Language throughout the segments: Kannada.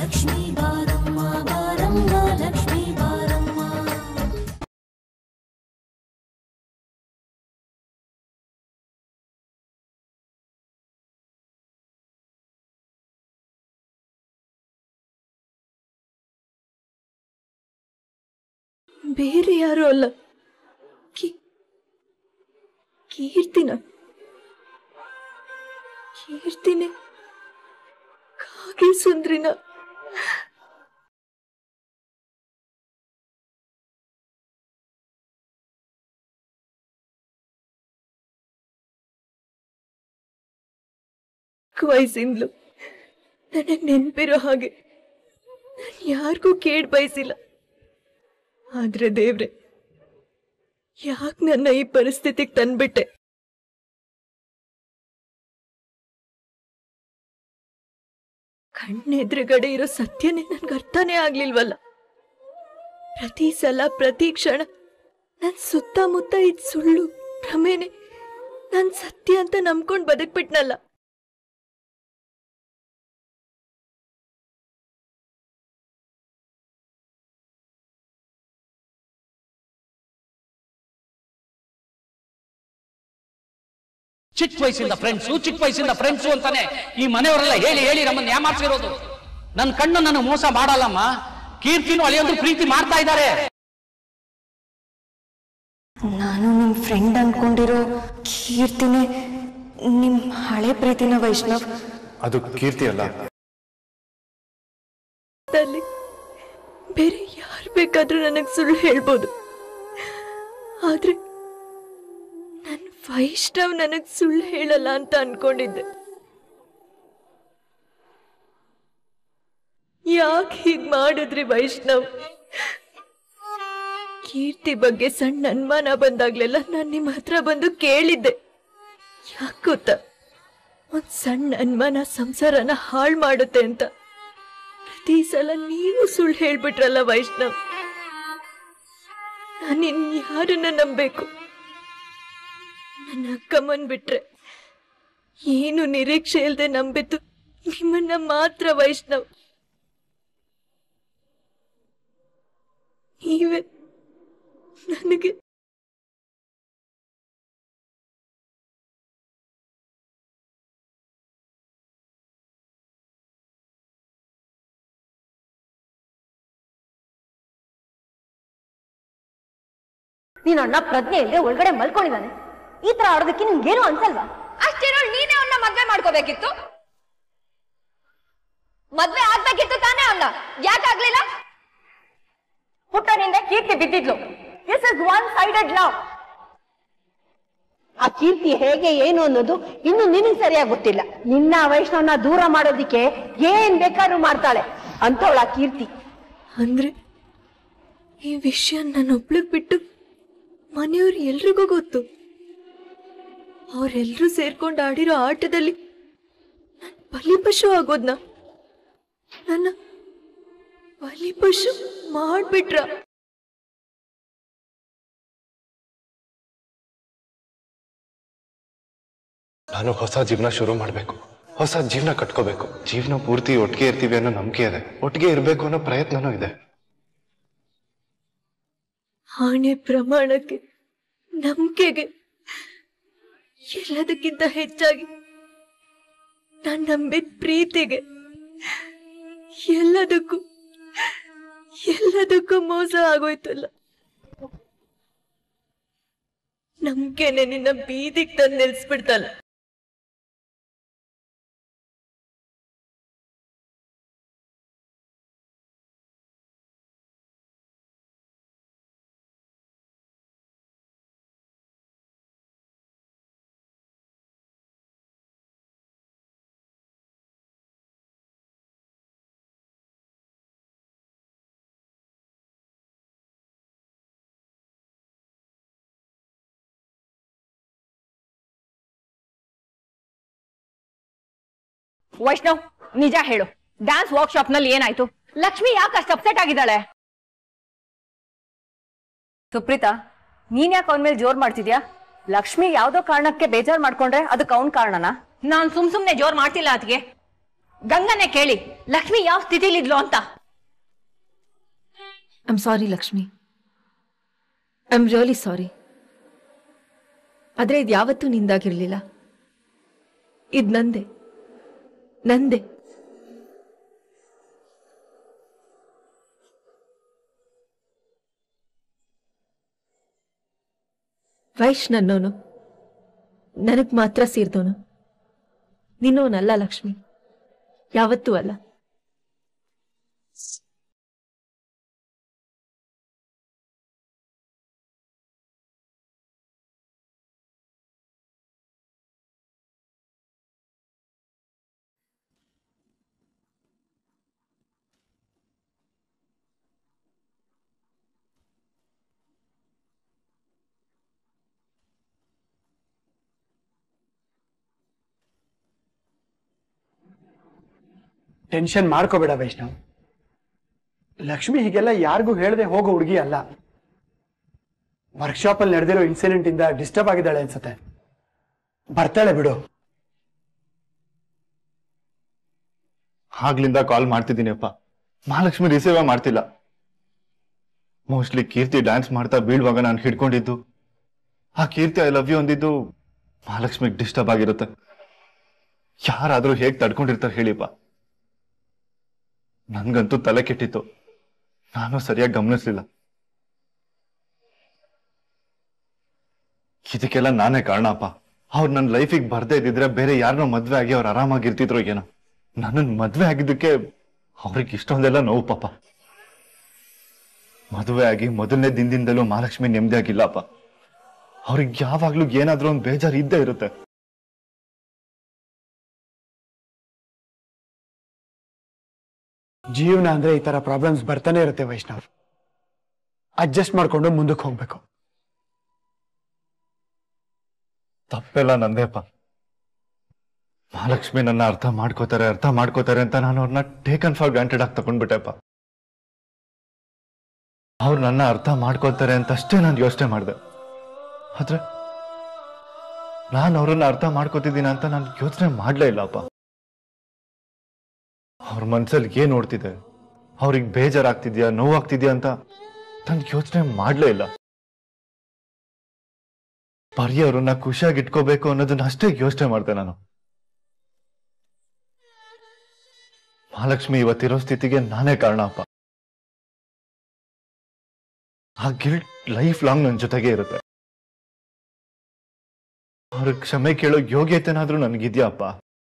ಲಕ್ಷ್ಮೀ ಬಾರಮ್ಮ ಬಾರಮ್ಮ ಲಕ್ಷ್ಮೀ ಬಾರಮ್ಮ ಬೇರೆ ಯಾರು ಅಲ್ಲ ಕೀ- ಕೀರ್ತಿನ ಕೀರ್ತಿನೇ ಕಾಗೆ ಸುಂದ್ರಿನ ವಯಸ್ಸಿಂದ್ಲು ನನಗ್ ನೆನ್ಪಿರೋ ಹಾಗೆ ನಾನು ಯಾರಿಗೂ ಕೇಡ್ ಬಯಸಿಲ್ಲ ಆದ್ರೆ ದೇವ್ರೆ ಯಾಕೆ ನನ್ನ ಈ ಪರಿಸ್ಥಿತಿಗೆ ತಂದ್ಬಿಟ್ಟೆ ಕಣ್ಣೆದುರುಗಡೆ ಇರೋ ಸತ್ಯನೇ ನನ್ಗೆ ಅರ್ಥನೇ ಆಗ್ಲಿಲ್ವಲ್ಲ ಪ್ರತಿ ಸಲ ಪ್ರತಿ ಕ್ಷಣ ನನ್ ಸುತ್ತಮುತ್ತ ಇದ್ ಸುಳ್ಳು ಭ್ರಮೆನೆ ನಾನ್ ಸತ್ಯ ಅಂತ ನಂಬ್ಕೊಂಡ್ ಬದುಕ್ಬಿಟ್ನಲ್ಲ ಚಿಕ್ಕ ವಯಸ್ಸಿಂದ ಫ್ರೆಂಡ್ಸು ಚಿಕ್ಕ ವಯಸ್ಸಿಂದ ಫ್ರೆಂಡ್ಸು ಅಂತಾನೆ ಈ ಮನೆಯವರೆಲ್ಲ ಹೇಳಿ ಹೇಳಿ ನಮ್ಮನ್ನ ಯಾಮಾರ್ಸಿರೋದು ನನ್ನ ಕಣ್ಣು ನನಗೆ ಮೋಸ ಮಾಡಲ್ಲಮ್ಮ ಕೀರ್ತಿನೂ ಅಳಿಯಂದ್ರು ಪ್ರೀತಿ ಮಾಡ್ತಾ ಇದ್ದಾರೆ ನಾನು ನಿಮ್ಮ ಫ್ರೆಂಡ್ ಅನ್ಕೊಂಡಿರೋ ಕೀರ್ತಿನೇ ನಿಮ್ಮ ಹಳೆ ಪ್ರೀತಿನ ವೈಷ್ಣವ್ ಅದು ಕೀರ್ತಿ ಅಲ್ಲ ಅಲ್ಲಿ ಬೇರೆ ಯಾರು ಬೇಕಾದ್ರೂ ನನಗೆ ಸುಳ್ಳು ಹೇಳ್ಬೋದು ಆದ್ರೆ ನನ್ನ ವೈಷ್ಣವ್ ನನಗ್ ಸುಳ್ಳು ಹೇಳಲ್ಲ ಅಂತ ಅನ್ಕೊಂಡಿದ್ದೆ ಯಾಕೆ ಹೀಗ್ ಮಾಡಿದ್ರಿ ವೈಷ್ಣವ್ ಕೀರ್ತಿ ಬಗ್ಗೆ ಸಣ್ಣ ಅನುಮಾನ ಬಂದಾಗ್ಲೆಲ್ಲ ನಾನು ನಿಮ್ಮ ಹತ್ರ ಬಂದು ಕೇಳಿದ್ದೆ ಯಾಕೆ ಗೊತ್ತಾ ಒಂದ್ ಸಣ್ಣ ಅನುಮಾನ ಸಂಸಾರನ ಹಾಳು ಮಾಡುತ್ತೆ ಅಂತ ಪ್ರತಿ ಸಲ ನೀವು ಸುಳ್ಳು ಹೇಳ್ಬಿಟ್ರಲ್ಲ ವೈಷ್ಣವ್ ನಾನಿನ್ ಯಾರನ್ನ ನಂಬೇಕು ನನ್ನ ಅಕ್ಕಮ್ಮನ್ ಬಿಟ್ರೆ ಏನು ನಿರೀಕ್ಷೆ ಇಲ್ದೆ ನಂಬಿದ್ದು ನಿಮ್ಮನ್ನ ಮಾತ್ರ ವೈಷ್ಣವ್ ನೀವೇ ನನಗೆ ನೀನ್ ಅಣ್ಣ ಪ್ರಜ್ಞೆ ಇಲ್ಲದೆ ಒಳಗಡೆ ಮಲ್ಕೊಂಡಿದ್ದಾನೆ ಈ ತರ ಆಡೋದಕ್ಕೆ ನಿಮ್ಗೇನು ಅನ್ಸಲ್ವಾ ಅಷ್ಟೇನೋ ನೀನೇ ಅವನ್ನ ಮದ್ವೆ ಮಾಡ್ಕೋಬೇಕಿತ್ತು ಮದ್ವೆ ಆಗ್ಬೇಕಿತ್ತು ತಾನೇ ಅವನ್ನ ಯಾಕೆ ಆಗ್ಲಿಲ್ಲ ಹುಟ್ಟನಿಂದ ಕೀರ್ತಿ ಬಿದ್ದಿದ್ಲು this is one sided love ಆ ಕೀರ್ತಿ ಹೇಗೆ ಏನು ಅನ್ನೋದು ಇನ್ನು ನಿನಗೆ ಸರಿಯಾಗಿ ಗೊತ್ತಿಲ್ಲ ನಿನ್ನ ವೈಷ್ಣವನ ದೂರ ಮಾಡೋದಿಕ್ಕೆ ಏನ್ ಬೇಕಾದ್ರೂ ಮಾಡ್ತಾಳೆ ಅಂತವಳ ಕೀರ್ತಿ ಅಂದ್ರೆ ಈ ವಿಷಯ ನನ್ನೊಬ್ಳಿಗ್ ಬಿಟ್ಟು ಮನೆಯವ್ರು ಎಲ್ರಿಗೂ ಗೊತ್ತು ಅವರೆಲ್ಲರೂ ಸೇರ್ಕೊಂಡು ಆಡಿರೋ ಆಟದಲ್ಲಿ ನಾನ್ ಬಲಿಪಶು ಆಗೋದ್ನ ನನ್ನ ಬಲಿಪಶು ಮಾಡ್ಬಿಟ್ರ ನಾನು ಹೊಸ ಜೀವನ ಶುರು ಮಾಡಬೇಕು ಹೊಸ ಜೀವನ ಕಟ್ಕೋಬೇಕು ಜೀವನ ಪೂರ್ತಿ ಒಟ್ಟಿಗೆ ಇರ್ತೀವಿ ಅನ್ನೋ ನಂಬಿಕೆ ಇದೆ ಒಟ್ಟಿಗೆ ಇರಬೇಕು ಅನ್ನೋ ಪ್ರಯತ್ನನೂ ಇದೆ ಆಣೆ ಪ್ರಮಾಣಕ್ಕೆ ನಂಬಿಕೆಗೆ ಎಲ್ಲದಕ್ಕಿಂತ ಹೆಚ್ಚಾಗಿ ನಾನು ನಂಬಿದ ಪ್ರೀತಿಗೆ ಎಲ್ಲದಕ್ಕೂ ಎಲ್ಲದಕ್ಕೂ ಮೋಸ ಆಗೋಯ್ತಲ್ಲ ನಂಬಿಕೆನೆ ನಿನ್ನ ಬೀದಿಗೆ ತಂದು ನಿಲ್ಸ್ಬಿಡ್ತಲ್ಲ ವೈಷ್ಣವ್ ನಿಜ ಹೇಳು ಡ್ಯಾನ್ಸ್ ವರ್ಕ್ಶಾಪ್ ನಲ್ಲಿ ಏನಾಯ್ತು ಲಕ್ಷ್ಮಿ ಯಾಕೆ ಅಷ್ಟು ಅಪ್ಸೆಟ್ ಆಗಿದ್ದಾಳೆ ಸುಪ್ರೀತಾ ನೀನ್ ಯಾಕೆ ಅವನ ಮೇಲೆ ಜೋರ್ ಮಾಡ್ತಿದ್ಯಾ ಲಕ್ಷ್ಮಿ ಯಾವ್ದೋ ಕಾರಣಕ್ಕೆ ಬೇಜಾರ್ ಮಾಡ್ಕೊಂಡ್ರೆ ಅದಕ್ಕೆ ಅವನ್ ಕಾರಣನಾ ನಾನ್ ಸುಮ್ ಸುಮ್ನೆ ಜೋರ್ ಮಾಡ್ತಿಲ್ಲ ಅದಕ್ಕೆ ಗಂಗನೆ ಕೇಳಿ ಲಕ್ಷ್ಮಿ ಯಾವ ಸ್ಥಿತಿಲಿದ್ಲು ಅಂತ I'm sorry Lakshmi I am really sorry ಆದರೆ ಇದು ಯಾವತ್ತೂ ನಿಂದಾಗಿರಲಿಲ್ಲ ಇದು ನಂದೆ ನಂದೆ ವೈಶ್ ನನ್ನೋನು ನನಗ್ ಮಾತ್ರ ಸೇರಿದವನು ನಿನ್ನೋನಲ್ಲ ಲಕ್ಷ್ಮಿ ಯಾವತ್ತೂ ಅಲ್ಲ ಟೆನ್ಷನ್ ಮಾಡ್ಕೋಬೇಡ ವೈಷ್ಣವ್ ಲಕ್ಷ್ಮಿ ಹೀಗೆಲ್ಲ ಯಾರಿಗೂ ಹೇಳದೆ ಹೋಗೋ ಹುಡುಗಿ ಅಲ್ಲ ವರ್ಕ್ಶಾಪ್ ಅಲ್ಲಿ ನಡೆದಿರೋ ಇನ್ಸಿಡೆಂಟ್ ಇಂದ ಡಿಸ್ಟರ್ಬ್ ಆಗಿದ್ದಾಳೆ ಅನ್ಸುತ್ತೆ ಬರ್ತಾಳೆ ಬಿಡು ಆಗ್ಲಿಂದ ಕಾಲ್ ಮಾಡ್ತಿದ್ದೀನಿ ಅಪ್ಪ ಮಹಾಲಕ್ಷ್ಮಿ ರಿಸೀವ್ ಮಾಡ್ತಿಲ್ಲ ಮೋಸ್ಟ್ಲಿ ಕೀರ್ತಿ ಡ್ಯಾನ್ಸ್ ಮಾಡ್ತಾ ಬೀಳುವಾಗ ನಾನು ಹಿಡ್ಕೊಂಡಿದ್ದು ಆ ಕೀರ್ತಿ ಐ ಲವ್ ಯು ಅಂದಿದ್ದು ಮಹಾಲಕ್ಷ್ಮಿಗೆ ಡಿಸ್ಟರ್ಬ್ ಆಗಿರುತ್ತೆ ಯಾರಾದ್ರೂ ಹೇಗ್ ತಡ್ಕೊಂಡಿರ್ತಾರೆ ಹೇಳಿಪ್ಪ ನನ್ಗಂತೂ ತಲೆ ಕೆಟ್ಟಿತ್ತು ನಾನು ಸರಿಯಾಗಿ ಗಮನಿಸ್ಲಿಲ್ಲ ಇದಕ್ಕೆಲ್ಲ ನಾನೇ ಕಾರಣ ಅಪ್ಪ ಅವ್ರು ನನ್ನ ಲೈಫಿಗೆ ಬರ್ದೇ ಇದ್ದಿದ್ರೆ ಬೇರೆ ಯಾರನ್ನೋ ಮದ್ವೆ ಆಗಿ ಅವ್ರು ಆರಾಮಾಗಿರ್ತಿದ್ರು ಏನೋ ನನ್ನನ್ ಮದ್ವೆ ಆಗಿದ್ದಕ್ಕೆ ಅವ್ರಿಗೆ ಇಷ್ಟೊಂದೆಲ್ಲ ನೋವು ಪಾಪ ಮದುವೆ ಆಗಿ ಮೊದಲನೇ ದಿನದಿಂದಲೂ ಮಹಾಲಕ್ಷ್ಮಿ ನೆಮ್ಮದಿ ಆಗಿಲ್ಲಪ್ಪ ಅವ್ರಿಗೆ ಯಾವಾಗ್ಲೂ ಏನಾದ್ರೂ ಒಂದು ಬೇಜಾರು ಇದ್ದೇ ಇರುತ್ತೆ ಜೀವನ ಅಂದ್ರೆ ಈ ತರ ಪ್ರಾಬ್ಲಮ್ಸ್ ಬರ್ತಾನೆ ಇರುತ್ತೆ ವೈಷ್ಣವ್ ಅಡ್ಜಸ್ಟ್ ಮಾಡ್ಕೊಂಡು ಮುಂದಕ್ಕೆ ಹೋಗ್ಬೇಕು ತಪ್ಪೆಲ್ಲ ನಂದೇಪ್ಪ ಮಹಾಲಕ್ಷ್ಮಿ ನನ್ನ ಅರ್ಥ ಮಾಡ್ಕೋತಾರೆ ಅರ್ಥ ಮಾಡ್ಕೋತಾರೆ ಅಂತ ನಾನು ಅವ್ರನ್ನ ಟೇಕನ್ ಫಾರ್ ಗ್ರಾಂಟೆಡ್ ಆಗಿ ತಗೊಂಡ್ಬಿಟ್ಟೆಪ್ಪ ಅವ್ರು ನನ್ನ ಅರ್ಥ ಮಾಡ್ಕೋತಾರೆ ಅಂತ ಅಷ್ಟೇ ನಾನು ಯೋಚನೆ ಮಾಡಿದೆ ಆದ್ರೆ ನಾನು ಅವ್ರನ್ನ ಅರ್ಥ ಮಾಡ್ಕೋತಿದ್ದೀನಿ ಅಂತ ನಾನು ಯೋಚನೆ ಮಾಡ್ಲೇ ಇಲ್ಲಪ್ಪ ಅವ್ರ ಮನ್ಸಲ್ಲಿ ಏನ್ ನೋಡ್ತಿದೆ ಅವ್ರಿಗೆ ಬೇಜಾರಾಗ್ತಿದ್ಯಾ ನೋವಾಗ್ತಿದ್ಯಾ ಅಂತ ನಾನು ಯೋಚನೆ ಮಾಡ್ಲೇ ಇಲ್ಲ ಬರೀ ಅವ್ರನ್ನ ಖುಷಿಯಾಗಿ ಇಟ್ಕೋಬೇಕು ಅನ್ನೋದನ್ನ ಅಷ್ಟೇ ಯೋಚನೆ ಮಾಡ್ದೆ ನಾನು ಮಹಾಲಕ್ಷ್ಮಿ ಇವತ್ತಿರೋ ಸ್ಥಿತಿಗೆ ನಾನೇ ಕಾರಣ ಅಪ್ಪ ಆ ಗಿಲ್ಟ್ ಲೈಫ್ ಲಾಂಗ್ ನನ್ನ ಜೊತೆಗೆ ಇರುತ್ತೆ ಅವ್ರ ಕ್ಷಮೆ ಕೇಳೋ ಯೋಗ್ಯತೆನಾದ್ರೂ ನನಗಿದ್ಯಾ ಅಪ್ಪ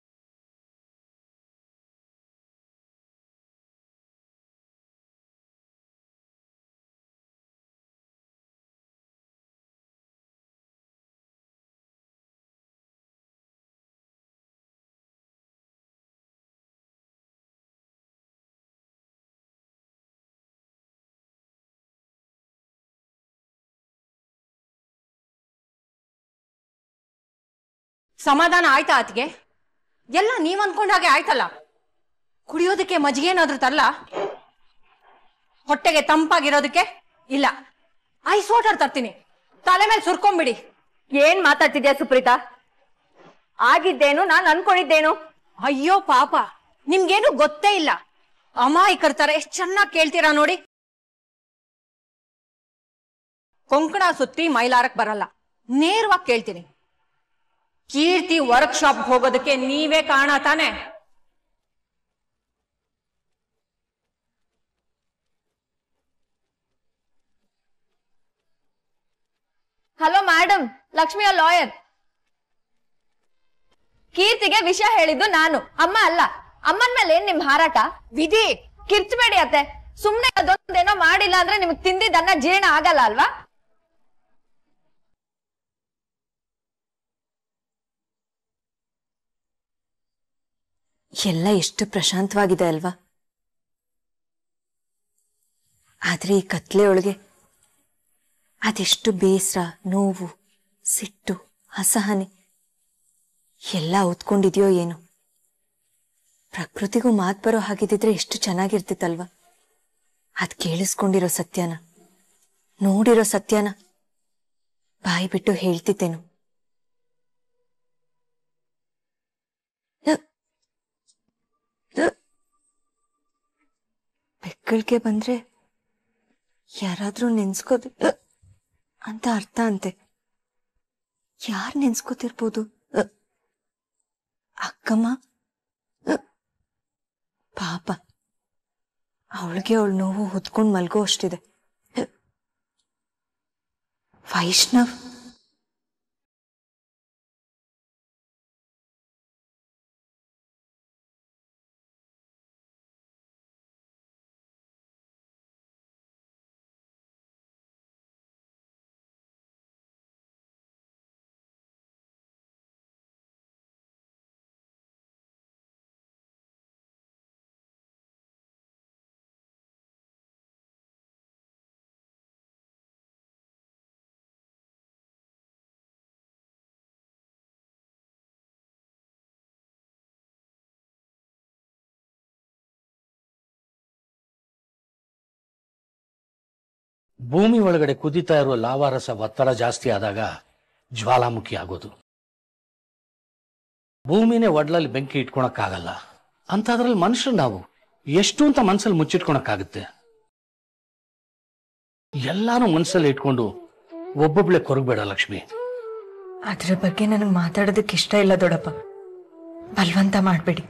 ಸಮಾಧಾನ ಆಯ್ತಾ ಆತಿಗೆ ಎಲ್ಲ ನೀವ್ ಅನ್ಕೊಂಡ ಹಾಗೆ ಆಯ್ತಲ್ಲ ಕುಡಿಯೋದಕ್ಕೆ ಮಜ್ಜಿಗೆ ಏನಾದ್ರೂ ತರಲ್ಲ ಹೊಟ್ಟೆಗೆ ತಂಪಾಗಿರೋದಕ್ಕೆ ಇಲ್ಲ ಐಸ್ ವಾಟರ್ ತರ್ತೀನಿ ತಲೆ ಮೇಲೆ ಸುರ್ಕೊಂಬಿಡಿ ಏನ್ ಮಾತಾಡ್ತಿದ್ಯಾ ಸುಪ್ರೀತಾ ಆಗಿದ್ದೇನು ನಾನು ಅನ್ಕೊಂಡಿದ್ದೇನು ಅಯ್ಯೋ ಪಾಪ ನಿಮ್ಗೇನು ಗೊತ್ತೇ ಇಲ್ಲ ಅಮಾಯಕರ ತರ ಎಷ್ಟ್ ಚೆನ್ನಾಗಿ ಕೇಳ್ತೀರಾ ನೋಡಿ ಕೊಂಕಣ ಸುತ್ತಿ ಮೈಲಾರಕ್ ಬರಲ್ಲ ನೇರವಾಗಿ ಕೇಳ್ತೀನಿ ಕೀರ್ತಿ ವರ್ಕ್ಶಾಪ್ ಹೋಗೋದಕ್ಕೆ ನೀವೇ ಕಾರಣ ತಾನೆ ಹಲೋ ಮೇಡಮ್ ಲಕ್ಷ್ಮಿಯ ಲಾಯರ್ ಕೀರ್ತಿಗೆ ವಿಷಯ ಹೇಳಿದ್ದು ನಾನು ಅಮ್ಮ ಅಲ್ಲ ಅಮ್ಮನ್ ಮೇಲೆ ಏನ್ ನಿಮ್ ಹಾರಾಟ ವಿಧಿ ಕಿರ್ಚಬೇಡಿ ಅತ್ತೆ ಸುಮ್ನೆ ಅದೊಂದೇನೋ ಮಾಡಿಲ್ಲ ಅಂದ್ರೆ ನಿಮ್ಗೆ ತಿಂದಿದ್ದನ್ನ ಜೀರ್ಣ ಆಗಲ್ಲ ಅಲ್ವಾ ಎಲ್ಲ ಎಷ್ಟು ಪ್ರಶಾಂತವಾಗಿದೆ ಅಲ್ವಾ ಆದ್ರೆ ಈ ಕತ್ಲೆ ಒಳಗೆ ಅದೆಷ್ಟು ಬೇಸರ ನೋವು ಸಿಟ್ಟು ಅಸಹನೆ ಎಲ್ಲ ಉತ್ಕೊಂಡಿದ್ಯೋ ಏನು ಪ್ರಕೃತಿಗೂ ಮಾತ್ ಬರೋ ಹಾಗಿದ್ದಿದ್ರೆ ಎಷ್ಟು ಚೆನ್ನಾಗಿರ್ತಿತ್ತಲ್ವಾ ಅದ್ ಕೇಳಿಸ್ಕೊಂಡಿರೋ ಸತ್ಯನ ನೋಡಿರೋ ಸತ್ಯನ ಬಾಯಿ ಬಿಟ್ಟು ಹೇಳ್ತಿದ್ದೇನು ಮಕ್ಕಳಿಗೆ ಬಂದ್ರೆ ಯಾರಾದ್ರೂ ನೆನ್ಸ್ಕೋದು ಅ, ಅಂತ ಅರ್ಥ ಅಂತೆ ಯಾರ್ ನೆನ್ಸ್ಕೋತಿರ್ಬೋದು ಅ, ಅಕ್ಕಮ್ಮ ಅ, ಪಾಪ ಅವಳಿಗೆ ಅವಳ ನೋವು ಹೊತ್ಕೊಂಡ್ ಮಲ್ಗೋ ಅಷ್ಟಿದೆ ಅ, ವೈಷ್ಣವ್ ಭೂಮಿ ಒಳಗಡೆ ಕುದೀತಾ ಇರುವ ಲಾವಾರಸ ಒತ್ತಡ ಜಾಸ್ತಿ ಆದಾಗ ಜ್ವಾಲಾಮುಖಿ ಆಗೋದು ಭೂಮಿನೇ ಒಡ್ಲಲ್ಲಿ ಬೆಂಕಿ ಇಟ್ಕೊಳಕ್ಕಾಗಲ್ಲ ಅಂತಾದ್ರಲ್ಲಿ ಮನುಷ್ಯರು ನಾವು ಎಷ್ಟು ಅಂತ ಮನ್ಸಲ್ಲಿ ಮುಚ್ಚಿಟ್ಕೊಳಕ್ಕಾಗುತ್ತೆ ಎಲ್ಲಾನು ಮನ್ಸಲ್ಲಿ ಇಟ್ಕೊಂಡು ಒಬ್ಬೊಬ್ಳೆ ಕೊರಗಬೇಡ ಲಕ್ಷ್ಮಿ ಅದ್ರ ಬಗ್ಗೆ ನನಗೆ ಮಾತಾಡೋದಕ್ಕೆ ಇಷ್ಟ ಇಲ್ಲ ದೊಡ್ಡಪ್ಪ ಬಲ್ವಂತ ಮಾಡಬೇಡಿ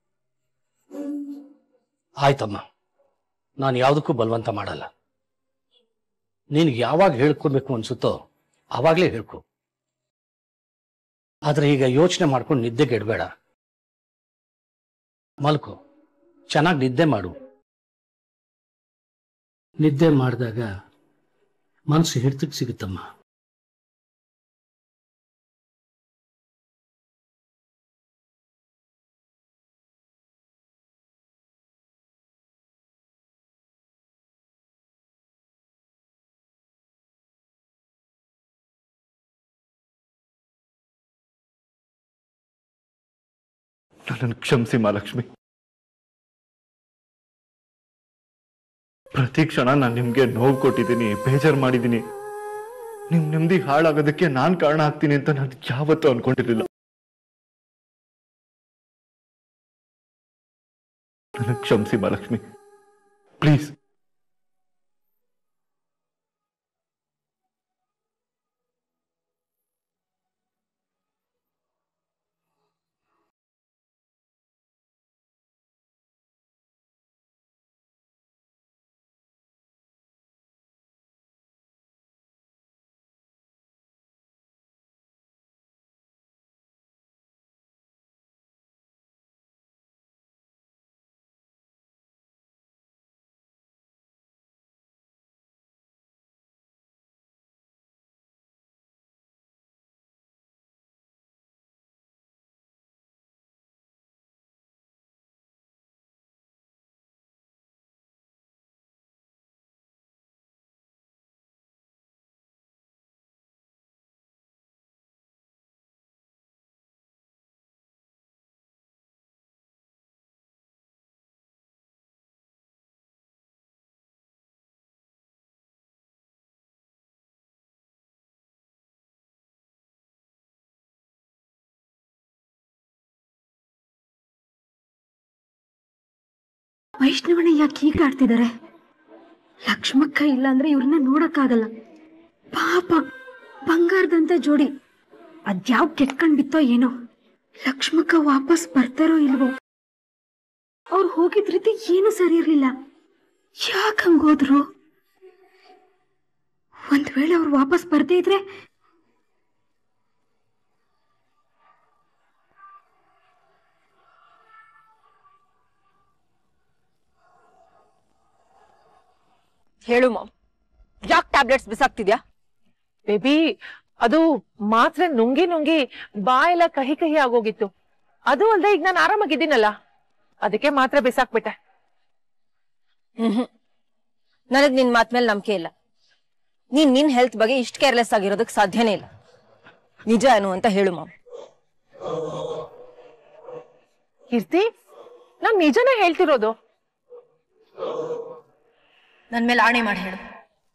ಆಯ್ತಮ್ಮ ನಾನು ಯಾವುದಕ್ಕೂ ಬಲವಂತ ಮಾಡಲ್ಲ ನಿನ್ಗೆ ಯಾವಾಗ ಹೇಳ್ಕೊಬೇಕು ಅನ್ಸುತ್ತೋ ಆವಾಗ್ಲೇ ಹೇಳ್ಕೊ ಆದ್ರೆ ಈಗ ಯೋಚನೆ ಮಾಡ್ಕೊಂಡು ನಿದ್ದೆಗೆ ಇಡಬೇಡ ಮಲ್ಕೋ ಚೆನ್ನಾಗಿ ನಿದ್ದೆ ಮಾಡು ನಿದ್ದೆ ಮಾಡಿದಾಗ ಮನಸ್ಸು ಹಿಡ್ತಕ್ಕೆ ಸಿಗುತ್ತಮ್ಮ ನನ್ನನ್ನು ಕ್ಷಮಿಸಿ ಮಹಾಲಕ್ಷ್ಮಿ ಪ್ರತಿ ಕ್ಷಣ ನಾನು ನಿಮ್ಗೆ ನೋವು ಕೊಟ್ಟಿದ್ದೀನಿ ಬೇಜಾರು ಮಾಡಿದ್ದೀನಿ ನಿಮ್ ನೆಮ್ಮದಿ ಹಾಳಾಗೋದಕ್ಕೆ ನಾನ್ ಕಾರಣ ಆಗ್ತೀನಿ ಅಂತ ನಾನು ಯಾವತ್ತೂ ಅನ್ಕೊಂಡಿರ್ಲಿಲ್ಲ ನನಗೆ ಕ್ಷಮಿಸಿ ಮಹಾಲಕ್ಷ್ಮಿ ಪ್ಲೀಸ್ ವೈಷ್ಣವಣ್ಣ ಯಾಕೆ ಹೀಗೆ ಆಡ್ತಿದ್ದಾರೆ ಲಕ್ಷ್ಮಕ್ಕ ಇಲ್ಲ ಅಂದ್ರೆ ಇವ್ರನ್ನ ನೋಡಕ್ಕಾಗಲ್ಲ ಪಾಪ ಬಂಗಾರದಂತ ಜೋಡಿ ಅದ್ಯಾವ್ ಕೆಟ್ಕೊಂಡ್ ಬಿತ್ತೋ ಏನೋ ಲಕ್ಷ್ಮಕ್ಕ ವಾಪಸ್ ಬರ್ತಾರೋ ಇಲ್ವೋ ಅವ್ರು ಹೋಗಿದ್ ರೀತಿ ಏನು ಸರಿ ಇರ್ಲಿಲ್ಲ ಯಾಕೆ ಹಂಗೋದ್ರು ಒಂದ್ ವೇಳೆ ಅವ್ರು ವಾಪಸ್ ಬರ್ದೇ ಇದ್ರೆ ಹೇಳು ಮಾಮ್ ಯಾಕೆ ಟ್ಯಾಬ್ಲೆಟ್ಸ್ ಬಿಸಾಕ್ತಿದ್ಯಾ ಬೇಬಿ ಅದು ಮಾತ್ರೆ ನುಂಗಿ ನುಂಗಿ ಬಾಯೆಲ್ಲ ಕಹಿ ಕಹಿ ಆಗೋಗಿತ್ತು ಅದು ಅಲ್ದೆ ಈಗ ನಾನು ಆರಾಮಾಗಿದ್ದೀನಲ್ಲ ಅದಕ್ಕೆ ಮಾತ್ರೆ ಬಿಸಾಕ್ಬಿಟ್ಟೆ ಹ್ಮ್ ನನಗ್ ನಿನ್ ಮಾತ್ ಮೇಲೆ ನಂಬಿಕೆ ಇಲ್ಲ ನೀನ್ ನಿನ್ ಹೆಲ್ತ್ ಬಗ್ಗೆ ಇಷ್ಟ ಕೇರ್ಲೆಸ್ ಆಗಿರೋದಕ್ ಸಾಧ್ಯನೇ ಇಲ್ಲ ನಿಜ ಏನು ಅಂತ ಹೇಳು ಮಾಮ್ ಕೀರ್ತಿ ನಾನ್ ನಿಜನೇ ಹೇಳ್ತಿರೋದು ನನ್ ಮೇಲೆ ಆಣೆ ಮಾಡಿ ಹೇಳು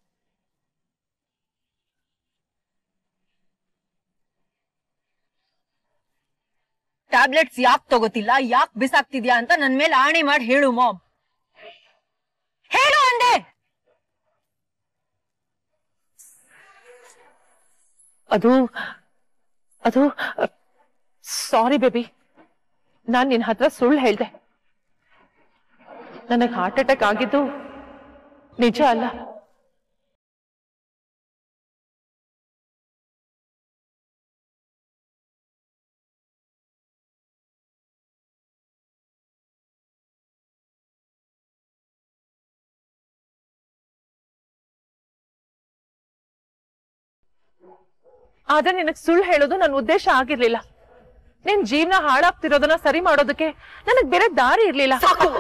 ಟ್ಯಾಬ್ಲೆಟ್ಸ್ ಯಾಕೆ ತಗೋತಿಲ್ಲ ಯಾಕೆ ಬಿಸಾಕ್ತಿದ್ಯಾ ಅಂತ ನನ್ ಮೇಲೆ ಆಣೆ ಮಾಡಿ ಹೇಳು ಮಾಮ್ ಹೇಳು ಅದು ಅದು ಸಾರಿ ಬೇಬಿ ನಾನ್ ನಿನ್ ಹತ್ರ ಸುಳ್ಳು ಹೇಳ್ದೆ ನನಗ್ ಹಾರ್ಟ್ ಅಟ್ಯಾಕ್ ಆಗಿದ್ದು ನಿಜ ಅಲ್ಲ ಆದ್ರೆ ನಿನಗ್ ಸುಳ್ಳು ಹೇಳೋದು ನನ್ನ ಉದ್ದೇಶ ಆಗಿರ್ಲಿಲ್ಲ ನಿನ್ ಜೀವನ ಹಾಳಾಗ್ತಿರೋದನ್ನ ಸರಿ ಮಾಡೋದಕ್ಕೆ ನನಗ್ ಬೇರೆ ದಾರಿ ಇರ್ಲಿಲ್ಲ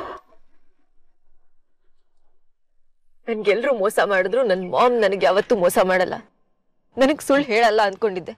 ನನ್ಗೆಲ್ರು ಮೋಸ ಮಾಡಿದ್ರು ನನ್ ಮಾಮ್ ನನಗೆ ಯಾವತ್ತೂ ಮೋಸ ಮಾಡಲ್ಲ ನನಗ್ ಸುಳ್ಳು ಹೇಳಲ್ಲ ಅನ್ಕೊಂಡಿದ್ದೆ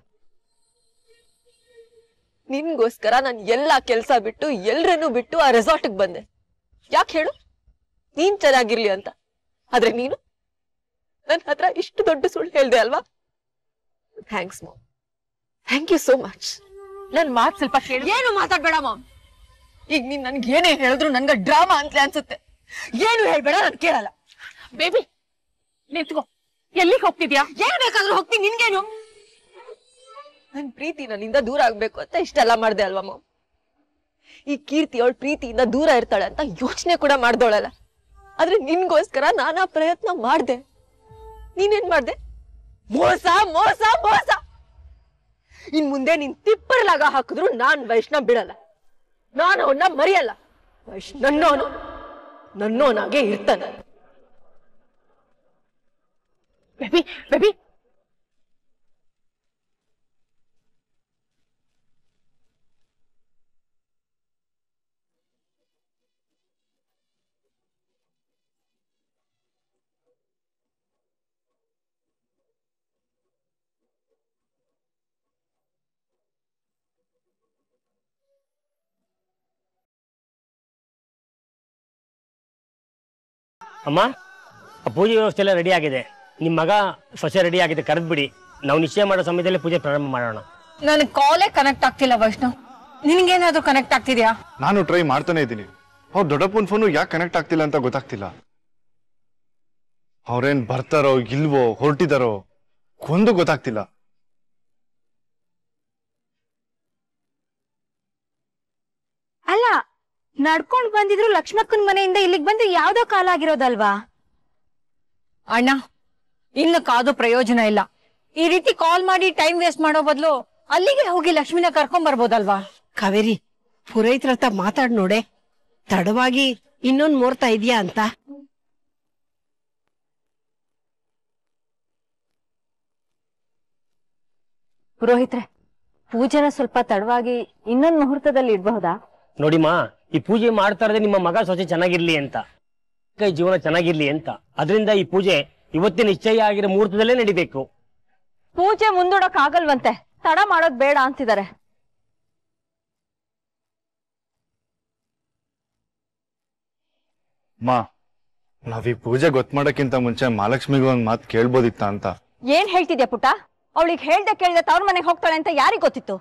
ನಿನ್ಗೋಸ್ಕರ ನಾನು ಎಲ್ಲಾ ಕೆಲ್ಸ ಬಿಟ್ಟು ಎಲ್ರನ್ನೂ ಬಿಟ್ಟು ಆ ರೆಸಾರ್ಟ್ಗೆ ಬಂದೆ ಯಾಕೆ ಹೇಳು ನೀನ್ ಚೆನ್ನಾಗಿರ್ಲಿ ಅಂತ ಆದ್ರೆ ನೀನು ನನ್ನ ಹತ್ರ ಇಷ್ಟು ದೊಡ್ಡ ಸುಳ್ಳು ಹೇಳ್ದೆ ಅಲ್ವಾ thanks mom thank you so much ನನ್ ಮಾತ್ ಸ್ವಲ್ಪ ಕೇಳಿ ಏನು ಮಾತಾಡ್ಬೇಡ ಮಾಮ್ ಈಗ ನೀನ್ ನನ್ಗೆ ಏನೇ ಹೇಳಿದ್ರು ನನ್ಗೆ ಡ್ರಾಮಾ ಅಂತಲೇ ಅನ್ಸುತ್ತೆ ಏನು ಹೇಳ್ಬೇಡ ನಾನು ಕೇಳಲ್ಲ ಬೇಬಿ ನಿಂತ್ಕೋ ಎಲ್ಲಿಗೆ ಹೋಗ್ತಿದ್ಯಾ ಏನ್ ಬೇಕಾದ್ರೂ ಹೋಗ್ತೀನಿ ನಿನ್ಗೇನು ನನ್ ಪ್ರೀತಿ ನನ್ನಿಂದ ದೂರ ಆಗ್ಬೇಕು ಅಂತ ಇಷ್ಟೆಲ್ಲ ಮಾಡ್ದೆ ಅಲ್ವಾ ಮಾಮ್ ಈ ಕೀರ್ತಿ ಅವಳ ಪ್ರೀತಿಯಿಂದ ದೂರ ಇರ್ತಾಳೆ ಅಂತ ಯೋಚನೆ ಕೂಡ ಮಾಡ್ದೋಳಲ್ಲ ಆದ್ರೆ ನಿನ್ಗೋಸ್ಕರ ನಾನಾ ಪ್ರಯತ್ನ ಮಾಡ್ದೆ ನೀನೇನ್ ಮಾಡ್ದೆ ಮೋಸ ಮೋಸ ಮೋಸ ಇನ್ ಮುಂದೆ ನೀನ್ ತಿಪ್ಪರ್ಲಾಗ ಹಾಕಿದ್ರು ನಾನ್ ವೈಷ್ಣವ್ ಬಿಡಲ್ಲ ನಾನು ಅವನ್ನ ಮರೆಯಲ್ಲ ವೈಶ್ ನನ್ನೋನು ನನ್ನೋನಾಗೆ ಇರ್ತಾನೆ ಬೇಬಿ ಬೇಬಿ ಅಮ್ಮ ಆ ಪೂಜೆ ವ್ಯವಸ್ಥೆ ಎಲ್ಲ ರೆಡಿ ಆಗಿದೆ ನಿಮ್ಮ ಮಗ ಸೊಸೆ ರೆಡಿ ಆಗಿದೆ ಕರೆದ್ಬಿಡಿ ನಾವು ನಿಶ್ಚಯ ಮಾಡೋ ಸಮಯದಲ್ಲಿ ಪೂಜೆ ಪ್ರಾರಂಭ ಮಾಡೋಣ ನನ್ ಕಾಲೇ ಕನೆಕ್ಟ್ ಆಗ್ತಿಲ್ಲ ವೈಷ್ಣವ್ ನಿನ್ಗೇನಾದ್ರೂ ಕನೆಕ್ಟ್ ಆಗ್ತಿದ್ಯಾ ನಾನು ಟ್ರೈ ಮಾಡ್ತಾನೆ ಇದ್ದೀನಿ ಅವ್ರ ದೊಡ್ಡಪ್ಪನ ಫೋನು ಯಾಕೆ ಕನೆಕ್ಟ್ ಆಗ್ತಿಲ್ಲ ಅಂತ ಗೊತ್ತಾಗ್ತಿಲ್ಲ ಅವ್ರೇನ್ ಬರ್ತಾರೋ ಇಲ್ವೋ ಹೊರಟಿದಾರೋ ಒಂದು ಗೊತ್ತಾಗ್ತಿಲ್ಲ ಅಲ್ಲ ನಡ್ಕೊಂಡ್ ಬಂದಿದ್ರು ಲಕ್ಷ್ಮಕ್ಕನ್ ಮನೆಯಿಂದ ಇಲ್ಲಿಗೆ ಬಂದು ಯಾವ್ದೋ ಕಾಲ ಆಗಿರೋದಲ್ವಾ ಅಣ್ಣ ಇನ್ನು ಕಾದು ಪ್ರಯೋಜನ ಇಲ್ಲ ಈ ರೀತಿ ಕಾಲ್ ಮಾಡಿ ಟೈಮ್ ವೇಸ್ಟ್ ಮಾಡೋ ಬದಲು ಅಲ್ಲಿಗೆ ಹೋಗಿ ಲಕ್ಷ್ಮಿನ ಕರ್ಕೊಂಡ್ ಬರ್ಬೋದಲ್ವಾ ಕಾವೇರಿ ಪುರೋಹಿತ್ರ ಹತ್ರ ಮಾತಾಡ್ ನೋಡೆ ತಡವಾಗಿ ಇನ್ನೊಂದ್ ಮುಹೂರ್ತ ಇದೆಯಾ ಅಂತ ಪುರೋಹಿತ್ರೆ ಪೂಜೆನ ಸ್ವಲ್ಪ ತಡವಾಗಿ ಇನ್ನೊಂದ್ ಮುಹೂರ್ತದಲ್ಲಿ ಇಡ್ಬಹುದಾ ನೋಡಿಮ್ಮ ಈ ಪೂಜೆ ಮಾಡ್ತಾ ಇರೋದೇ ನಿಮ್ಮ ಮಗ ಸೊಸೆ ಚೆನ್ನಾಗಿರ್ಲಿ ಅಂತ ಕೈ ಜೀವನ ಚೆನ್ನಾಗಿರ್ಲಿ ಅಂತ ಅದರಿಂದ ಈ ಪೂಜೆ ಇವತ್ತಿನ ನಿಶ್ಚಯ ಆಗಿರೋ ಮುಹೂರ್ತದಲ್ಲೇ ನಡಿಬೇಕು ಪೂಜೆ ಮುಂದೂಡಕ್ ಆಗಲ್ವಂತೆ ತಡ ಮಾಡೋದ್ ಬೇಡ ಅಂತಿದ್ದಾರೆ ಮಾ ನಾವ್ ಈ ಪೂಜೆ ಗೊತ್ತ ಮಾಡಕ್ಕಿಂತ ಮುಂಚೆ ಮಹಾಲಕ್ಷ್ಮಿಗೂ ಒಂದ್ ಮಾತು ಕೇಳ್ಬೋದಿತ್ತ ಅಂತ ಏನ್ ಹೇಳ್ತಿದ್ಯಾ ಪುಟ್ಟ ಅವಳಿಗೆ ಹೇಳ್ದೆ ಕೇಳ್ದೆ ತವ್ರ ಮನೆಗೆ ಹೋಗ್ತಾಳೆ ಅಂತ ಯಾರಿಗ್ ಗೊತ್ತಿತ್ತು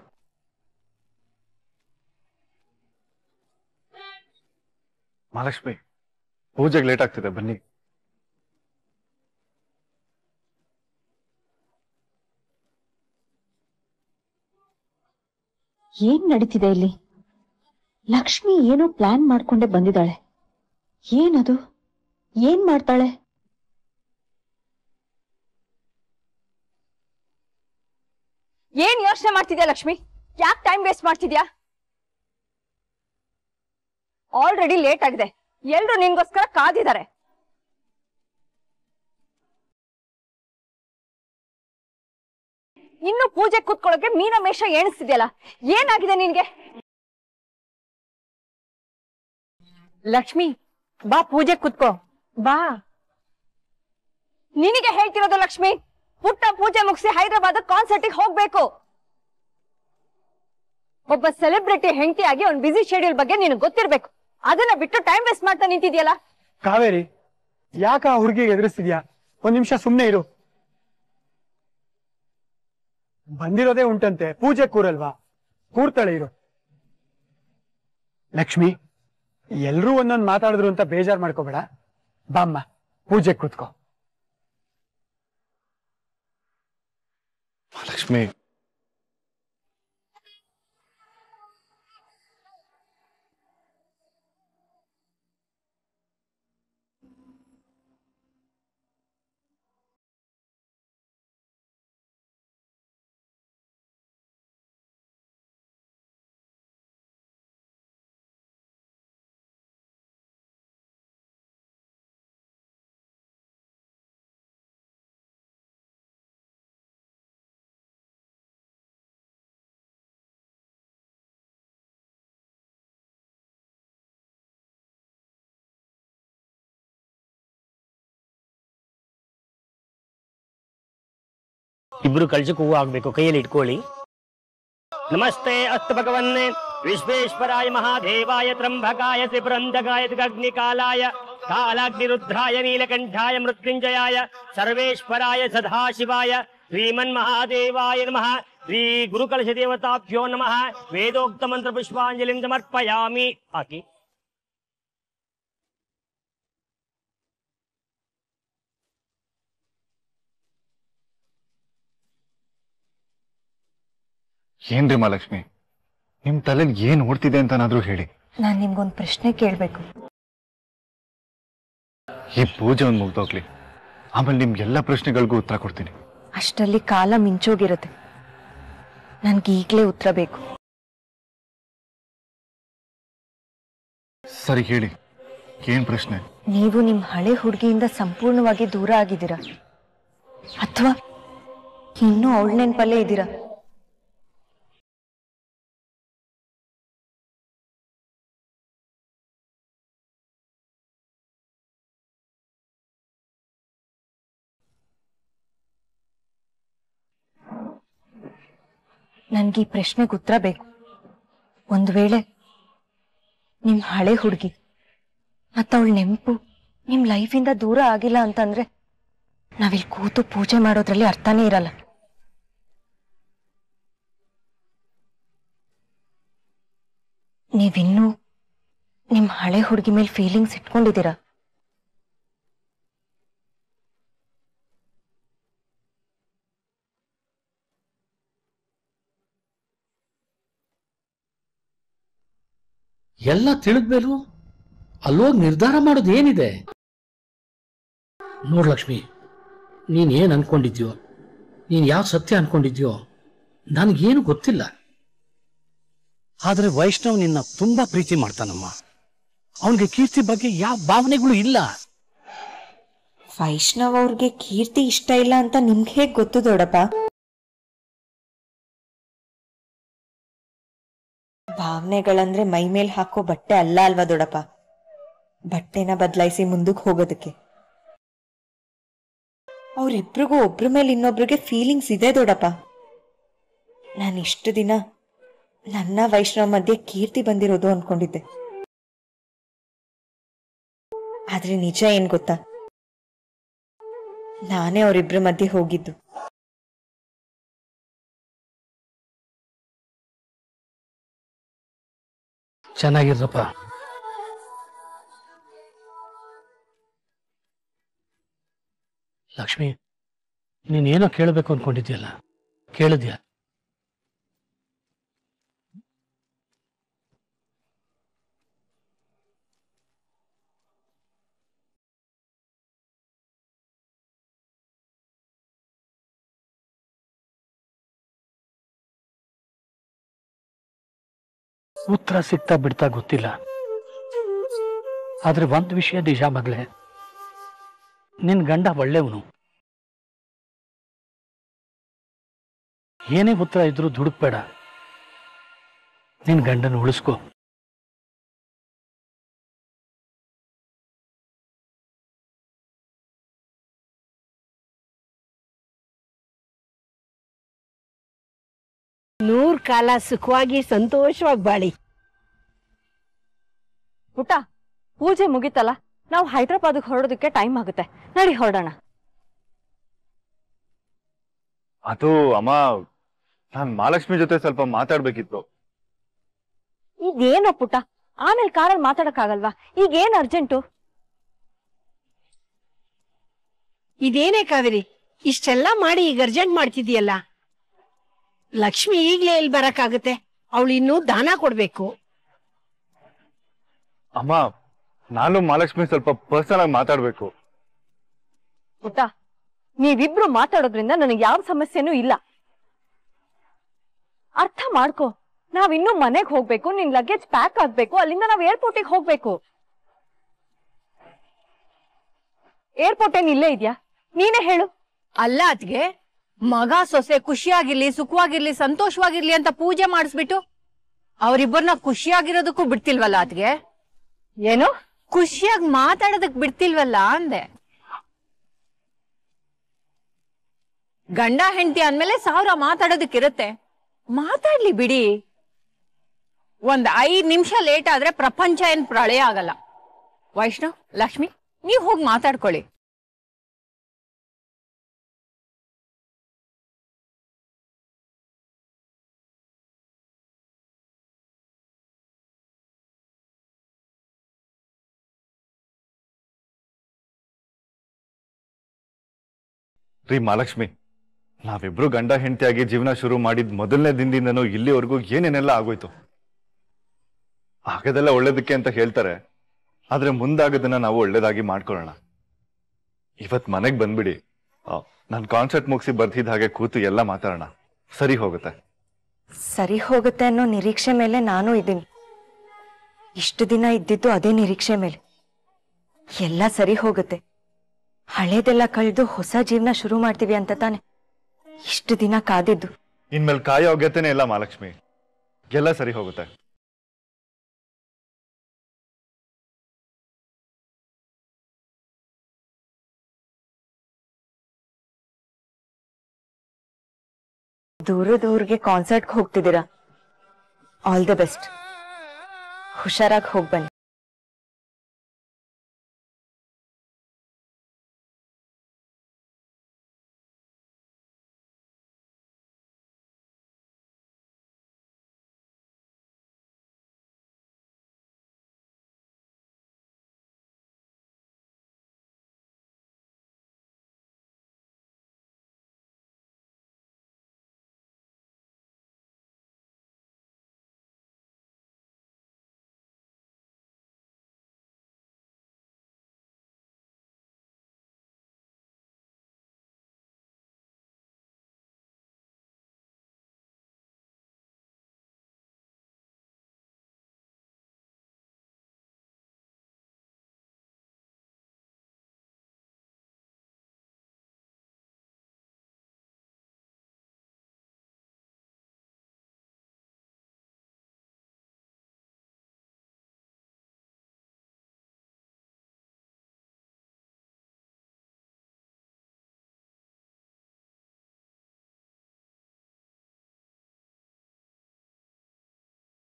ಮಹಾಲಕ್ಷ್ಮಿ ಪೂಜೆಗೆ ಲೇಟ್ ಆಗ್ತಿದೆ ಬನ್ನಿ ಏನ್ ನಡೀತಿದೆ ಇಲ್ಲಿ ಲಕ್ಷ್ಮಿ ಏನೋ ಪ್ಲಾನ್ ಮಾಡ್ಕೊಂಡೆ ಬಂದಿದ್ದಾಳೆ ಏನದು ಏನ್ ಮಾಡ್ತಾಳೆ ಏನ್ ಯೋಚನೆ ಮಾಡ್ತಿದ್ಯಾ ಲಕ್ಷ್ಮಿ ಯಾಕೆ ಟೈಮ್ ವೇಸ್ಟ್ ಮಾಡ್ತಿದ್ಯಾ ಆಲ್ರೆಡಿ ಲೇಟ್ ಆಗಿದೆ ಎಲ್ರು ನಿನ್ಗೋಸ್ಕರ ಕಾದಿದ್ದಾರೆ ಇನ್ನು ಪೂಜೆ ಕೂತ್ಕೊಳ್ಳೋಕೆ ಮೀನ ಮೇಷ ಎಣಿಸ್ತಿದ್ಯಲ್ಲ ಏನಾಗಿದೆ ನಿನ್ಗೆ ಲಕ್ಷ್ಮಿ ಬಾ ಪೂಜೆ ಕುತ್ಕೋ ಬಾ ನಿನಗೆ ಹೇಳ್ತಿರೋದು ಲಕ್ಷ್ಮಿ ಪುಟ್ಟ ಪೂಜೆ ಮುಗಿಸಿ ಹೈದರಾಬಾದ್ ಕಾನ್ಸರ್ಟಿಗೆ ಹೋಗ್ಬೇಕು ಒಬ್ಬ ಸೆಲೆಬ್ರಿಟಿ ಹೆಂಡತಿಯಾಗಿ ಅವ್ನ್ ಬಿಸಿ ಶೆಡ್ಯೂಲ್ ಬಗ್ಗೆ ನಿನಗೆ ಗೊತ್ತಿರ್ಬೇಕು ಅದನ್ನ ಬಿಟ್ಟು ಟೈಮ್ ವೇಸ್ಟ್ ಮಾಡ್ತಾ ನಿಂತಿದ್ಯಲ್ಲ ಕಾವೇರಿ ಯಾಕ ಆ ಹುಡುಗಿಗೆ ಎದುರಿಸ್ತಿದ್ಯಾ ಒಂದ್ ನಿಮಿಷ ಸುಮ್ನೆ ಇರು ಬಂದಿರೋದೇ ಉಂಟಂತೆ ಪೂಜೆ ಕೂರಲ್ವಾ ಕೂರ್ತಾಳೆ ಇರು ಲಕ್ಷ್ಮಿ ಎಲ್ರೂ ಒಂದೊಂದ್ ಮಾತಾಡಿದ್ರು ಅಂತ ಬೇಜಾರ್ ಮಾಡ್ಕೋಬೇಡ ಬಾಮ್ಮ ಪೂಜೆ ಕೂತ್ಕೋ ಮಹಾಲಕ್ಷ್ಮಿ ಇಬ್ರು ಕಳ್ಸಕ್ಕೆ ಹೂವು ಆಗ್ಬೇಕು ಕೈಯಲ್ಲಿ ಇಟ್ಕೊಳ್ಳಿ ನಮಸ್ತೆ ಅಸ್ತು ಭಗವನ್ ವಿಶ್ವೇಶ್ವರಾಯ ಮಹಾದೇವಾಯ ತ್ರಂಬಕಾಯ ತ್ರಿಪುರಂಧಕಾಯ ಅಗ್ನಿಕಾಲಾಯ ಕಾಲಾಗ್ನಿರುದ್ರಾಯ ನೀಲಕಂಠಾಯ ಮೃತ್ಯುಂಜಯಾಯ ಸರ್ವೇಶ್ವರಾಯ ಸದಾಶಿವಾಯ ಶ್ರೀಮನ್ ಮಹಾದೇವಾಯ ನಮಃ ಶ್ರೀ ಗುರುಕಲಶ ದೇವತಾಭ್ಯೋ ನಮಃ ವೇದೋಕ್ತ ಮಂತ್ರ ಪುಷ್ಪಾಂಜಲಿಂ ಸಮರ್ಪಯಾಮಿ ಹಾಕಿ ಏನ್ರಿ ಮಹಾಲಕ್ಷ್ಮಿ ನಿಮ್ ತಲೆಲಿ ಏನ್ ಓಡ್ತಿದೆ ಅಂತನಾದ್ರೂ ಹೇಳಿ ನಾನ್ ನಿಮ್ಗೊಂದ್ ಪ್ರಶ್ನೆ ಕೇಳ್ಬೇಕು ಈ ಪೂಜೆ ಒಂದ್ ಮುಗ್ದೋಗ್ಲಿ ಆಮೇಲೆ ನಿಮ್ ಎಲ್ಲ ಪ್ರಶ್ನೆಗಳಿಗೂ ಉತ್ತರ ಕೊಡ್ತೀನಿ ಅಷ್ಟರಲ್ಲಿ ಕಾಲ ಮಿಂಚೋಗಿರುತ್ತೆ ನನ್ಗೆ ಈಗ್ಲೇ ಉತ್ತರ ಬೇಕು ಸರಿ ಹೇಳಿ ಏನ್ ಪ್ರಶ್ನೆ ನೀವು ನಿಮ್ ಹಳೆ ಹುಡುಗಿಯಿಂದ ಸಂಪೂರ್ಣವಾಗಿ ದೂರ ಆಗಿದ್ದೀರಾ ಅಥವಾ ಇನ್ನೂ ಅವಳ ನೆನ್ಪಲ್ಲೇ ಇದ್ದೀರಾ ನನ್ಗೆ ಈ ಪ್ರಶ್ನೆಗೆ ಉತ್ತರ ಬೇಕು ಒಂದ್ ವೇಳೆ ನಿಮ್ ಹಳೆ ಹುಡುಗಿ ಮತ್ತವಳ ನೆಂಪು ನಿಮ್ ಲೈಫಿಂದ ದೂರ ಆಗಿಲ್ಲ ಅಂತಂದ್ರೆ ನಾವಿಲ್ಲಿ ಕೂತು ಪೂಜೆ ಮಾಡೋದ್ರಲ್ಲಿ ಅರ್ಥನೇ ಇರಲ್ಲ ನೀವಿನ್ನೂ ನಿಮ್ ಹಳೆ ಹುಡುಗಿ ಮೇಲೆ ಫೀಲಿಂಗ್ಸ್ ಇಟ್ಕೊಂಡಿದ್ದೀರಾ ಎಲ್ಲ ತಿಳಿದ್ಮೇಲೂ ಅಲ್ಲೋಗಿ ನಿರ್ಧಾರ ಮಾಡೋದು ಏನಿದೆ ನೋಡ್ ಲಕ್ಷ್ಮಿ ನೀನ್ ಏನ್ ಅನ್ಕೊಂಡಿದ್ಯೋ ನೀನ್ ಯಾವ ಸತ್ಯ ಅನ್ಕೊಂಡಿದ್ಯೋ ನನಗೇನು ಗೊತ್ತಿಲ್ಲ ಆದ್ರೆ ವೈಷ್ಣವ್ ನಿನ್ನ ತುಂಬಾ ಪ್ರೀತಿ ಮಾಡ್ತಾನಮ್ಮ ಅವನಿಗೆ ಕೀರ್ತಿ ಬಗ್ಗೆ ಯಾವ ಭಾವನೆಗಳು ಇಲ್ಲ ವೈಷ್ಣವ್ ಅವ್ರಿಗೆ ಕೀರ್ತಿ ಇಷ್ಟ ಇಲ್ಲ ಅಂತ ನಿಮ್ಗೆ ಹೇಗ್ ಗೊತ್ತು ದೊಡ್ಡಪ್ಪ ಭಾವನೆಗಳಂದ್ರೆ ಮೈ ಮೇಲ್ ಹಾಕೋ ಬಟ್ಟೆ ಅಲ್ಲ ಅಲ್ವಾ ದೊಡ್ಡಪ್ಪ ಬಟ್ಟೆನ ಬದಲಾಯಿಸಿ ಮುಂದಕ್ಕೆ ಹೋಗೋದಕ್ಕೆ ಅವ್ರಿಬ್ರಿಗೂ ಒಬ್ರ ಮೇಲೆ ಇನ್ನೊಬ್ರಿಗೆ ಫೀಲಿಂಗ್ಸ್ ಇದೆ ದೊಡ್ಡಪ್ಪ ನಾನು ಇಷ್ಟು ದಿನ ನನ್ನ ವೈಷ್ಣವ್ ಮಧ್ಯೆ ಕೀರ್ತಿ ಬಂದಿರೋದು ಅನ್ಕೊಂಡಿದ್ದೆ ಆದ್ರೆ ನಿಜ ಏನ್ ಗೊತ್ತಾ ನಾನೇ ಅವರಿಬ್ರ ಮಧ್ಯೆ ಹೋಗಿದ್ದು ಚೆನ್ನಾಗಿರಪ್ಪ ಲಕ್ಷ್ಮಿ ನೀನೇನೋ ಕೇಳಬೇಕು ಅನ್ಕೊಂಡಿದ್ಯಲ್ಲ ಕೇಳಿದ್ಯಾ ಉತ್ತರ ಸಿಗ್ತಾ ಬಿಡ್ತಾ ಗೊತ್ತಿಲ್ಲ ಆದ್ರೆ ಒಂದ್ ವಿಷಯ ನಿಜ ಮಗಳೇ ನಿನ್ ಗಂಡ ಒಳ್ಳೆಯವನು ಏನೇ ಉತ್ತರ ಇದ್ರೂ ದುಡುಕ್ಬೇಡ ನಿನ್ ಗಂಡನ ಉಳಿಸ್ಕೋ ನೂರ್ ಕಾಲ ಸುಖವಾಗಿ ಸಂತೋಷವಾಗಿ ಬಾಳಿ ಪುಟ್ಟ ಪೂಜೆ ಮುಗಿತಲ್ಲ ನಾವು ಹೈದ್ರಾಬಾದ್ಗೆ ಹೊರಡೋದಕ್ಕೆ ಟೈಮ್ ಆಗುತ್ತೆ ನಡಿ ಹೊರಡೋಣ ಅದು ಅಮ್ಮ ನಾನ್ ಮಹಾಲಕ್ಷ್ಮಿ ಜೊತೆ ಸ್ವಲ್ಪ ಮಾತಾಡ್ಬೇಕಿತ್ತು ಇದೇನೋ ಪುಟ್ಟ ಆಮೇಲೆ ಕಾರಲ್ಲಿ ಮಾತಾಡಕ್ಕಾಗಲ್ವಾ ಈಗ ಏನ್ ಅರ್ಜೆಂಟು ಇದೇನೇ ಕಾವೇರಿ ಇಷ್ಟೆಲ್ಲ ಮಾಡಿ ಈಗ ಅರ್ಜೆಂಟ್ ಮಾಡ್ತಿದ್ಯಲ್ಲ ಲಕ್ಷ್ಮಿ ಈಗ್ಲೇ ಎಲ್ಲಿ ಬರಕ್ಕಾಗತ್ತೆ ಅವಳು ಇನ್ನೂ ದಾನ ಕೊಡ್ಬೇಕು ಅಮ್ಮ ನಾನು ಮಹಾಲಕ್ಷ್ಮಿ ಸ್ವಲ್ಪ ಪರ್ಸನಲ್ ಆಗಿ ಮಾತಾಡ್ಬೇಕು ಪುಟ್ಟ ನೀವಿಬ್ರು ಮಾತಾಡೋದ್ರಿಂದ ನನಗೆ ಯಾವ ಸಮಸ್ಯೆನೂ ಇಲ್ಲ ಅರ್ಥ ಮಾಡ್ಕೋ ನಾವಿನ್ನೂ ಮನೆಗ್ ಹೋಗ್ಬೇಕು ನಿನ್ ಲಗೇಜ್ ಪ್ಯಾಕ್ ಆಗ್ಬೇಕು ಅಲ್ಲಿಂದ ನಾವ್ ಏರ್ಪೋರ್ಟಿಗೆ ಹೋಗ್ಬೇಕು ಏರ್ಪೋರ್ಟ್ ಏನ್ ಇಲ್ಲೇ ಇದ್ಯಾ ನೀನೇ ಹೇಳು ಅಲ್ಲ ಅದ್ಗೆ ಮಗ ಸೊಸೆ ಖುಷಿಯಾಗಿರ್ಲಿ ಸುಖವಾಗಿರ್ಲಿ ಸಂತೋಷವಾಗಿರ್ಲಿ ಅಂತ ಪೂಜೆ ಮಾಡಿಸ್ಬಿಟ್ಟು ಅವರಿಬ್ಬರನ್ನ ಖುಷಿಯಾಗಿರೋದಕ್ಕೂ ಬಿಡ್ತಿಲ್ವಲ್ಲ ಅದ್ಗೆ ಏನು ಖುಷಿಯಾಗಿ ಮಾತಾಡೋದಕ್ ಬಿಡ್ತಿಲ್ವಲ್ಲ ಅಂದೆ ಗಂಡ ಹೆಂಡತಿ ಅಂದ್ಮೇಲೆ ಸಾವಿರ ಮಾತಾಡೋದಕ್ಕಿರುತ್ತೆ ಮಾತಾಡ್ಲಿ ಬಿಡಿ ಒಂದ್ ಐದ್ ನಿಮಿಷ ಲೇಟ್ ಆದ್ರೆ ಪ್ರಪಂಚ ಏನ್ ಪ್ರಳಯ ಆಗಲ್ಲ ವೈಷ್ಣವ್ ಲಕ್ಷ್ಮಿ ನೀವ್ ಹೋಗಿ ಮಾತಾಡ್ಕೊಳ್ಳಿ ರೀ ಮಹಾಲಕ್ಷ್ಮಿ ನಾವಿಬ್ರು ಗಂಡ ಹೆಂಡತಿಯಾಗಿ ಜೀವನ ಶುರು ಮಾಡಿದ ಮೊದಲನೇ ದಿನದಿಂದನೂ ಇಲ್ಲಿವರೆಗೂ ಏನೇನೆಲ್ಲ ಆಗೋಯ್ತು ಆಗದೆಲ್ಲ ಒಳ್ಳೇದಕ್ಕೆ ಅಂತ ಹೇಳ್ತಾರೆ ಆದ್ರೆ ಮುಂದಾಗದನ್ನ ನಾವು ಒಳ್ಳೇದಾಗಿ ಮಾಡ್ಕೊಳ್ಳೋಣ ಇವತ್ ಮನೆಗ್ ಬಂದ್ಬಿಡಿ ನಾನು ಕಾನ್ಸರ್ಟ್ ಮುಗಿಸಿ ಬರ್ತಿದ್ದ ಹಾಗೆ ಕೂತು ಎಲ್ಲ ಮಾತಾಡೋಣ ಸರಿ ಹೋಗುತ್ತೆ ಸರಿ ಹೋಗುತ್ತೆ ಅನ್ನೋ ನಿರೀಕ್ಷೆ ಮೇಲೆ ನಾನು ಇದ್ದೀನಿ ಇಷ್ಟು ದಿನ ಇದ್ದಿದ್ದು ಅದೇ ನಿರೀಕ್ಷೆ ಮೇಲೆ ಎಲ್ಲ ಸರಿ ಹೋಗುತ್ತೆ ಹಳೇದೆಲ್ಲ ಕಳೆದು ಹೊಸ ಜೀವನ ಶುರು ಮಾಡ್ತೀವಿ ಅಂತ ತಾನೆ ಇಷ್ಟು ದಿನ ಕಾದಿದ್ದು ಇನ್ಮೇಲೆ ಕಾಯೋ ಅಗತ್ಯನೇ ಇಲ್ಲ ಮಹಾಲಕ್ಷ್ಮಿ ಎಲ್ಲ ಸರಿ ಹೋಗುತ್ತೆ ದೂರದವ್ರಿಗೆ ಕಾನ್ಸರ್ಟ್ಗೆ ಹೋಗ್ತಿದ್ದೀರಾ ಆಲ್ ದ ಬೆಸ್ಟ್ ಹುಷಾರಾಗಿ ಹೋಗಿ ಬನ್ನಿ